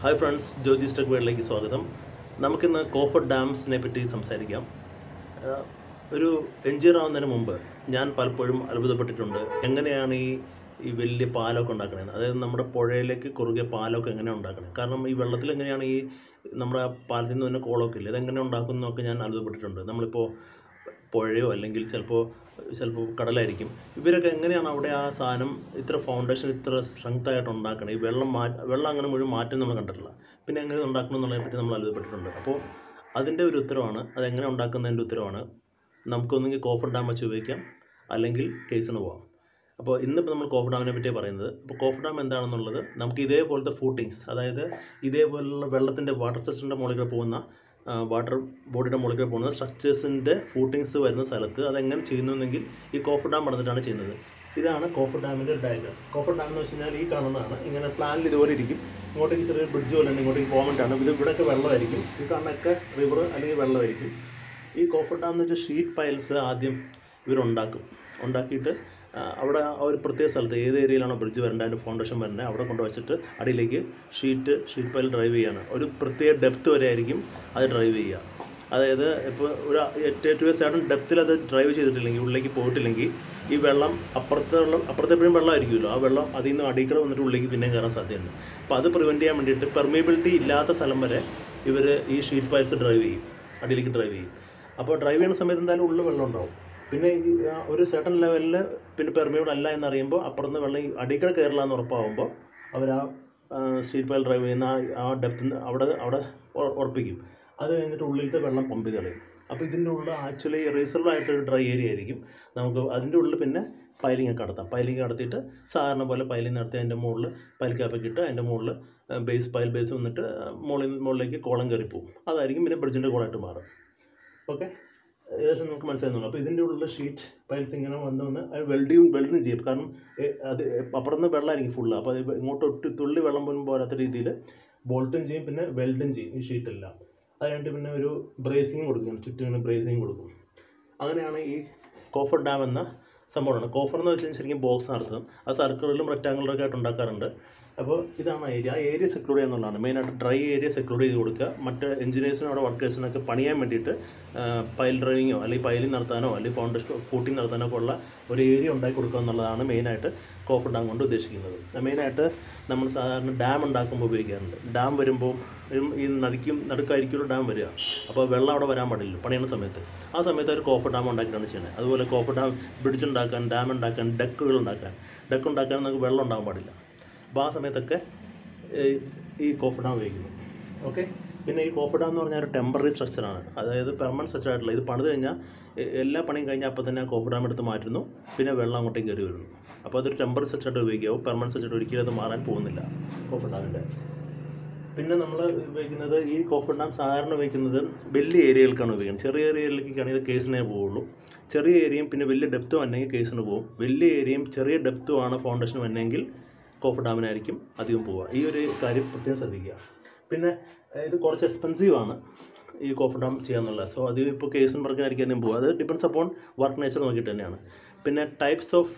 Hi friends Joji stuck വേൾഡിലേക്ക് സ്വാഗതം നമുക്കിന്ന് കോഫർ ഡാംസിനെ പറ്റി സംസാരിക്കാം ആഹ് ഒരു എഞ്ചിനീയർ ആവുന്നതിന് മുമ്പ് ഞാൻ പലപ്പോഴും അത്ഭുതപ്പെട്ടിട്ടുണ്ട് എങ്ങനെയാണ് ഈ ഈ വലിയ പാലമൊക്കെ ഉണ്ടാക്കണത് അതായത് നമ്മുടെ പുഴയിലേക്ക് കുറുകെ പാലമൊക്കെ എങ്ങനെയാണ് ഉണ്ടാക്കണത് കാരണം ഈ വെള്ളത്തിൽ എങ്ങനെയാണ് ഈ നമ്മുടെ പാലത്തിൽ നിന്ന് തന്നെ കോളമൊക്കെ ഇല്ലേ ഇതെങ്ങനെ ഉണ്ടാക്കുന്നതൊക്കെ ഞാൻ അത്ഭുതപ്പെട്ടിട്ടുണ്ട് നമ്മളിപ്പോൾ പുഴയോ അല്ലെങ്കിൽ ചിലപ്പോൾ ചിലപ്പോൾ കടലായിരിക്കും ഇവരൊക്കെ എങ്ങനെയാണ് അവിടെ ആ സാധനം ഇത്ര ഫൗണ്ടേഷൻ ഇത്ര സ്ട്രെങ്ത് ആയിട്ട് ഉണ്ടാക്കണം ഈ വെള്ളം മാ വെള്ളം അങ്ങനെ മുഴുവൻ മാറ്റം നമ്മൾ കണ്ടിട്ടില്ല പിന്നെ എങ്ങനെ ഉണ്ടാക്കണം എന്നുള്ളതിനെ പറ്റി നമ്മൾ അത്ഭുതപ്പെട്ടിട്ടുണ്ട് അപ്പോൾ അതിൻ്റെ ഒരു ഉത്തരവാണ് അതെങ്ങനെ ഉണ്ടാക്കുന്നതിൻ്റെ ഉത്തരവാണ് നമുക്കൊന്നെങ്കിൽ കോഫർ ഡാം വെച്ച് ഉപയോഗിക്കാം അല്ലെങ്കിൽ കേസിന് പോവാം അപ്പോൾ ഇന്നിപ്പോൾ നമ്മൾ കോഫർ ഡാമിനെ പറ്റിയാണ് പറയുന്നത് അപ്പോൾ കോഫർ ഡാം എന്താണെന്നുള്ളത് നമുക്ക് ഇതേപോലത്തെ ഫൂട്ടിങ്സ് അതായത് ഇതേപോലുള്ള വെള്ളത്തിൻ്റെ വാട്ടർ സ്ട്രക്ചറിൻ്റെ മുകളിൽ കൂടെ പോകുന്ന വാട്ടർ ബോഡിയുടെ മുകളിൽ കൂടെ പോകുന്ന സ്ട്രക്ചേഴ്സിൻ്റെ ഫൂട്ടിങ്സ് വരുന്ന സ്ഥലത്ത് അതെങ്ങനെ ചെയ്യുന്നുവെങ്കിൽ ഈ കോഫർ ഡാം പണിതിട്ടാണ് ചെയ്യുന്നത് ഇതാണ് കോഫർ ഡാമിൻ്റെ ഡയഗ്രാം കോഫർ ഡാം എന്ന് വെച്ച് കഴിഞ്ഞാൽ ഈ കാണുന്നതാണ് ഇങ്ങനെ പ്ലാനിൽ ഇതുപോലെ ഇരിക്കും ഇങ്ങോട്ടേക്ക് ചെറിയ ബ്രിഡ്ജ് പോലെ ഉണ്ട് ഇങ്ങോട്ടേക്ക് പോകാൻ ഇത് ഇവിടെയൊക്കെ വെള്ളമായിരിക്കും ഈ കാണുന്നൊക്കെ റിവർ അല്ലെങ്കിൽ വെള്ളമായിരിക്കും ഈ കോഫർ ഡാം എന്ന് വെച്ചാൽ ഷീറ്റ് പൈൽസ് ആദ്യം ഇവരുണ്ടാക്കും ഉണ്ടാക്കിയിട്ട് ആ, അവിടെ ആ ഒരു പ്രത്യേക സ്ഥലത്ത് ഏത് ഏരിയയിലാണോ ബ്രിഡ്ജ് വരേണ്ടത് അതിൻ്റെ ഫൗണ്ടേഷൻ വരേണ്ടത് അവിടെ കൊണ്ട് വെച്ചിട്ട് അടിയിലേക്ക് ഷീറ്റ് ഷീറ്റ് പൈൽ ഡ്രൈവ് ചെയ്യാണ് ഒരു പ്രത്യേക ഡെപ്ത് വരെ ആയിരിക്കും അത് ഡ്രൈവ് ചെയ്യുക അതായത് ഇപ്പോൾ ഒരു ടു എ സഡൻ ഡെപ്തിൽ അത് ഡ്രൈവ് ചെയ്തിട്ടില്ലെങ്കിൽ ഉള്ളിലേക്ക് പോയിട്ടില്ലെങ്കിൽ ഈ വെള്ളം അപ്പുറത്തുള്ള അപ്പുറത്തെ എപ്പോഴും വെള്ളമായിരിക്കുമല്ലോ ആ വെള്ളം അതിൽ നിന്ന് അടിക്കട വന്നിട്ട് ഉള്ളിലേക്ക് പിന്നെയും കയറാൻ സാധ്യതയുണ്ട് അപ്പോൾ അത് പ്രിവെൻറ്റ് ചെയ്യാൻ വേണ്ടിയിട്ട് പെർമിയബിലിറ്റി ഇല്ലാത്ത സ്ഥലം വരെ ഇവർ ഈ ഷീറ്റ് പൈൽസ് ഡ്രൈവ് ചെയ്യും അടിയിലേക്ക് ഡ്രൈവ് ചെയ്യും അപ്പോൾ ഡ്രൈവ് ചെയ്യുന്ന സമയത്ത് എന്തായാലും ഉള്ളിൽ വെള്ളം ഉണ്ടാവും പിന്നെ ഈ ആ ഒരു സെർട്ടൺ ലെവലിൽ പിന്നെ പെർമിയബിൾ അല്ല എന്നറിയുമ്പോൾ അപ്പുറത്ത് വെള്ളം ഈ അടിക്കട കയറില്ല എന്ന് ഉറപ്പാകുമ്പോൾ അവർ ആ ഷീറ്റ് പൈൽ ഡ്രൈവ് ചെയ്യുന്ന ആ- ആ ഡെപ്ത് അവിടെ അവിടെ ഉറ- ഉറപ്പിക്കും അത് കഴിഞ്ഞിട്ട് ഉള്ളിലത്തെ വെള്ളം പമ്പ് ചെയ്ത് കളയും അപ്പോൾ ഇതിൻ്റെ ഉള്ളിൽ ആക്ച്വലി റിസർവ് ആയിട്ടൊരു ഡ്രൈ ഏരിയ ആയിരിക്കും നമുക്ക് അതിൻ്റെ ഉള്ളിൽ പിന്നെ പൈലിംഗ് ഒക്കെ നടത്താം പൈലിംഗ് നടത്തിയിട്ട് സാധാരണ പോലെ പൈലിംഗ് നടത്തി അതിൻ്റെ മുകളിൽ പൈൽ ക്യാപ്പൊക്കെ ഇട്ട് അതിൻ്റെ മുകളിൽ ബേസ് പൈൽ ബേസ് വന്നിട്ട് മുകളിൽ മുകളിലേക്ക് കോളം കയറി പോകും അതായിരിക്കും പിന്നെ ബ്രിഡ്ജിൻ്റെ കോളായിട്ട് മാറും ഓക്കെ ഏകദേശം നമുക്ക് മനസ്സിലാകുന്നുള്ളൂ അപ്പോൾ ഇതിൻ്റെ ഉള്ളിൽ ഷീറ്റ് പൈൽസ് ഇങ്ങനെ വന്ന് വന്ന് അത് വെൽഡിയും വെൽഡിനും ചെയ്യും കാരണം ഏ, അത് അപ്പുറത്ത് വെള്ളമായിരിക്കും ഫുള്ള് അപ്പോൾ അത് ഇങ്ങോട്ട് ഒട്ട് തുള്ളി വെള്ളം പോലും പോരാത്ത രീതിയിൽ ബോൾട്ടും ചെയ്യും പിന്നെ വെൽഡും ചെയ്യും ഈ ഷീറ്റെല്ലാം അത് കഴിഞ്ഞിട്ട് പിന്നെ ഒരു ബ്രേസിങ് കൊടുക്കും ചുറ്റും ഇങ്ങനെ ബ്രേസിങ് കൊടുക്കും അങ്ങനെയാണ് ഈ കോഫർ ഡാം എന്ന സംഭവമാണ് കോഫർ എന്ന് വെച്ചാൽ ശരിക്കും ബോക്സ് നടത്തും അത് സർക്കിളിലും റെക്റ്റാങ്കിളൊക്കെ ആയിട്ട് ഉണ്ടാക്കാറുണ്ട് അപ്പോൾ ഇതാണ് ഏരിയ ആ ഏരിയ സെക്യൂർ ചെയ്യുക എന്നുള്ളതാണ് മെയിനായിട്ട് ഡ്രൈ ഏരിയ സെക്യൂർ ചെയ്ത് കൊടുക്കുക മറ്റ് എഞ്ചിനീയേഴ്സിനും അവിടെ വർക്കേഴ്സിനൊക്കെ പണിയാൻ വേണ്ടിയിട്ട് പൈൽ ഡ്രൈവിങ്ങോ അല്ലെങ്കിൽ പൈലിംഗ് നടത്താനോ അല്ലെങ്കിൽ ഫൗണ്ടേഷൻ ഫൂട്ടിംഗ് നടത്താനോ ഒക്കെ ഉള്ള ഒരു ഏരിയ ഉണ്ടാക്കി കൊടുക്കുക എന്നുള്ളതാണ് മെയിനായിട്ട് കോഫർ ഡാം കൊണ്ട് ഉദ്ദേശിക്കുന്നത് മെയിനായിട്ട് നമ്മൾ സാധാരണ ഡാം ഉണ്ടാക്കുമ്പോൾ ഉപയോഗിക്കാറുണ്ട് ഡാം വരുമ്പോൾ ഈ നദിക്കും നടുക്കായിരിക്കുമല്ലോ ഡാം വരിക അപ്പോൾ വെള്ളം അവിടെ വരാൻ പാടില്ല പണിയുന്ന സമയത്ത് ആ സമയത്ത് ഒരു കോഫർ ഡാം ഉണ്ടാക്കിയിട്ടാണ് ചെയ്യുന്നത് അതുപോലെ കോഫർ ഡാം ബ്രിഡ്ജ് ഉണ്ടാക്കാൻ ഡാം ഉണ്ടാക്കാൻ ഡെക്കുകൾ ഉണ്ടാക്കാൻ ഡെക്ക് ഉണ്ടാക്കാൻ നമുക്ക് വെള്ളം ഉണ്ടാകാൻ പാടില്ല അപ്പോൾ ആ സമയത്തൊക്കെ ഈ- ഈ കോഫർ ഡാം ഉപയോഗിക്കുന്നു ഓക്കെ പിന്നെ ഈ കോഫർ ഡാം എന്ന് പറഞ്ഞാൽ ഒരു ടെമ്പററി സ്ട്രക്ചറാണ് അതായത് പെർമനൻറ്റ് സ്ട്രക്ചർ ആയിട്ടുള്ള ഇത് പണിത് കഴിഞ്ഞാൽ എ- എല്ലാ പണിയും കഴിഞ്ഞാൽ അപ്പോൾ തന്നെ ആ കോഫർ ഡാം എടുത്ത് മാറ്റുന്നു പിന്നെ വെള്ളം അങ്ങോട്ടേക്ക് കയറി വരുന്നു അപ്പോൾ അതൊരു ടെമ്പററി സ്ട്രക്ചർ ആയിട്ട് ഉപയോഗിക്കാവും പെർമനൻറ്റ് സ്ട്രക്ചർ ഒരിക്കലും അത് മാറാൻ പോകുന്നില്ല കോഫർ ഡാമിൻ്റെ പിന്നെ നമ്മൾ ഉപയോഗിക്കുന്നത് ഈ കോഫർ ഡാം സാധാരണ ഉപയോഗിക്കുന്നത് വലിയ ഏരിയകൾക്കാണ് ഉപയോഗിക്കുന്നത് ചെറിയ ഏരിയയിലേക്കാണെങ്കിൽ ഇത് കേസിനെ പോവുള്ളൂ ചെറിയ ഏരിയയും പിന്നെ വലിയ ഡെപ്തും വന്നെങ്കിൽ കേസിന് പോകും വലിയ ഏരിയയും ചെറിയ ഡെപ്തും ആണ് ഫൗണ്ടേഷൻ വന്നെങ്കിൽ കോഫർ ഡാമിനായിരിക്കും അധികം പോവുക ഈ ഒരു കാര്യം പ്രത്യേകം ശ്രദ്ധിക്കുക പിന്നെ ഏഹ്, ഇത് കുറച്ച് എക്സ്പെൻസീവ് ആണ് ഈ കോഫർ ഡാം ചെയ്യാന്നുള്ളത് സോ അത് ഇപ്പോൾ കേസിന് വർക്കിനായിരിക്കും പോകുക അത് ഡിപ്പെൻസ് അപ്പോൺ വർക്ക് നേച്ചർ നോക്കിയിട്ട് തന്നെയാണ് പിന്നെ ടൈപ്സ് ഓഫ്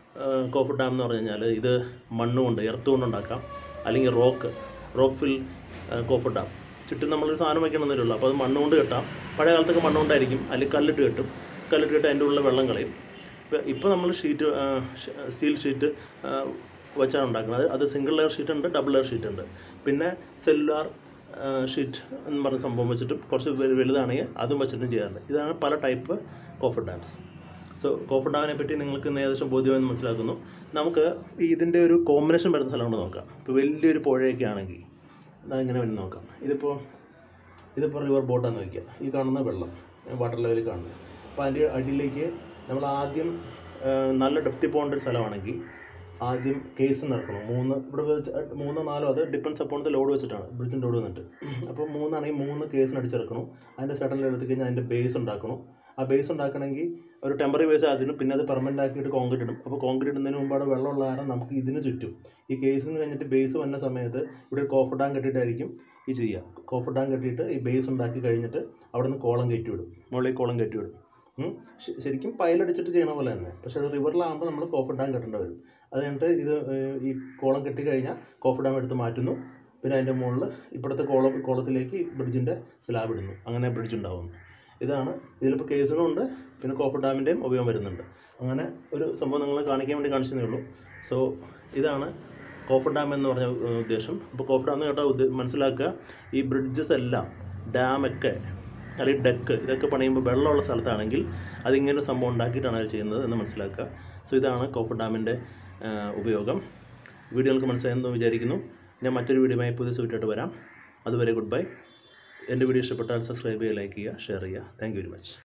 കോഫർ ഡാം എന്ന് പറഞ്ഞു കഴിഞ്ഞാൽ ഇത് മണ്ണ് കൊണ്ട് എർത്ത് കൊണ്ട് ഉണ്ടാക്കാം അല്ലെങ്കിൽ rock rock fill coffer dam ചുറ്റും നമ്മളൊരു സാധനം വയ്ക്കണമെന്നേ ഉള്ളൂ അപ്പോൾ അത് മണ്ണ് കൊണ്ട് കെട്ടാം പഴയ കാലത്തൊക്കെ മണ്ണ് കൊണ്ടായിരിക്കും അല്ലെങ്കിൽ കല്ലിട്ട് കെട്ടും കല്ലിട്ട് കെട്ട് അതിൻ്റെ ഉള്ളിൽ വെള്ളം കളയും ഇപ്പോൾ ഇപ്പോൾ നമ്മൾ ഷീറ്റ് സ്റ്റീൽ ഷീറ്റ് വെച്ചാണ് ഉണ്ടാക്കുന്നത് അത് അത് സിംഗിൾ ലെയർ ഷീറ്റ് ഉണ്ട് ഡബിൾ ലെയർ ഷീറ്റ് ഉണ്ട് പിന്നെ സെല്ലുലാർ ഷീറ്റ് എന്ന് പറഞ്ഞ സംഭവം വെച്ചിട്ടും കുറച്ച് വലു- വലുതാണെങ്കിൽ അതും വെച്ചിട്ടും ചെയ്യാറുണ്ട് ഇതാണ് പല type coffer dams so coffer ഡാമിനെ പറ്റി നിങ്ങൾക്ക് ഇന്ന് ഏകദേശം ബോധ്യമെന്ന് മനസ്സിലാക്കുന്നു നമുക്ക് ഈ ഇതിൻ്റെ ഒരു കോമ്പിനേഷൻ വരുന്ന സ്ഥലം കൊണ്ട് നോക്കാം ഇപ്പോൾ വലിയൊരു പുഴയൊക്കെ ആണെങ്കിൽ ഇങ്ങനെ വേണ്ടി നോക്കാം ഇതിപ്പോൾ ഇതിപ്പോൾ റിവർ ബോട്ടാന്ന് വയ്ക്കുക ഈ കാണുന്ന വെള്ളം വാട്ടർ ലെവലിൽ കാണുന്നത് അപ്പോൾ അതിൻ്റെ അടിയിലേക്ക് നമ്മൾ ആദ്യം ആ, നല്ല ഡെപ്തി പോകേണ്ട ഒരു സ്ഥലമാണെങ്കിൽ ആദ്യം കേസ് നടക്കണം മൂന്ന് ഇവിടെ വെച്ച് മൂന്നോ നാലോ അത് ഡിപ്പെൻസ് അപ്പോൺ ദ ലോഡ് വെച്ചിട്ടാണ് ബ്രിഡ്ജിൻ്റെ ലോഡ് വന്നിട്ട് അപ്പോൾ മൂന്നാണെങ്കിൽ മൂന്ന് കേസിന് അടിച്ചിറക്കണം അതിൻ്റെ സെട്ടനിൽ എടുത്ത് കഴിഞ്ഞാൽ അതിൻ്റെ ബേസ് ഉണ്ടാക്കണം ആ ബേസ് ഉണ്ടാക്കണമെങ്കിൽ ഒരു ടെമ്പററി ബേസ് അതിനും പിന്നെ അത് പെർമനൻ്റ് ആക്കിയിട്ട് കോൺക്രീറ്റ് ഇടും അപ്പോൾ കോൺക്രീറ്റ് ഇടുന്നതിന് മുമ്പ് അവിടെ വെള്ളമുള്ള കാരണം നമുക്ക് ഇതിന് ചുറ്റും ഈ കേസിന് കഴിഞ്ഞിട്ട് ബേസ് വന്ന സമയത്ത് ഇവിടെ ഒരു കോഫർ ഡാം കെട്ടിയിട്ടായിരിക്കും ഈ ചെയ്യുക കോഫർ ഡാം കെട്ടിയിട്ട് ഈ ബേസ് ഉണ്ടാക്കി കഴിഞ്ഞിട്ട് അവിടെ നിന്ന് കോളം കയറ്റി വിടും മുകളിൽ കോളം കയറ്റി വിടും ഉം. ശ- ശരിക്കും പൈലടിച്ചിട്ട് ചെയ്യണ പോലെ തന്നെ പക്ഷേ അത് റിവറിലാകുമ്പോൾ നമ്മൾ കോഫർ ഡാം കെട്ടേണ്ടി വരും അത് കഴിഞ്ഞിട്ട് ഇത് ഏഹ്, ഈ കോളം കെട്ടി കഴിഞ്ഞാൽ കോഫർ ഡാം എടുത്ത് മാറ്റുന്നു പിന്നെ അതിൻ്റെ മുകളിൽ ഇപ്പോഴത്തെ കോളം കോളത്തിലേക്ക് ബ്രിഡ്ജിൻ്റെ സ്ലാബ് ഇടുന്നു അങ്ങനെ ബ്രിഡ്ജ് ഉണ്ടാവുന്നു ഇതാണ് ഇതിലിപ്പോൾ കേസിനും ഉണ്ട് പിന്നെ കോഫർ ഡാമിൻ്റെയും ഉപയോഗം വരുന്നുണ്ട് അങ്ങനെ ഒരു സംഭവം നിങ്ങളെ കാണിക്കാൻ വേണ്ടി കാണിച്ചതേ ഉള്ളൂ സോ ഇതാണ് കോഫർ ഡാം എന്ന് പറഞ്ഞ ഏഹ്, ഉദ്ദേശം അപ്പോൾ കോഫർ ഡാം എന്ന് കേട്ടാൽ ഉദ്ദേ- മനസ്സിലാക്കുക ഈ ബ്രിഡ്ജസ് എല്ലാം ഡാമൊക്കെ അല്ലെങ്കിൽ ഡെക്ക് ഇതൊക്കെ പണിയുമ്പോൾ വെള്ളമുള്ള സ്ഥലത്താണെങ്കിൽ അതിങ്ങനെ ഒരു സംഭവം ഉണ്ടാക്കിയിട്ടാണ് അത് ചെയ്യുന്നത് എന്ന് മനസ്സിലാക്കുക സോ ഇതാണ് കോഫർ ഡാമിൻ്റെ ഉപയോഗം വീഡിയോ നിങ്ങൾക്ക് മനസ്സിലായെന്ന് വിചാരിക്കുന്നു ഞാൻ മറ്റൊരു വീഡിയോയുമായി പുതിയ സുവിറ്റായിട്ട് വരാം അതുവരെ ഗുഡ് ബൈ എൻ്റെ വീഡിയോ ഇഷ്ടപ്പെട്ടാൽ സബ്സ്ക്രൈബ് ചെയ്യുക ലൈക്ക് ചെയ്യുക ഷെയർ ചെയ്യുക താങ്ക് യു വെരി മച്ച്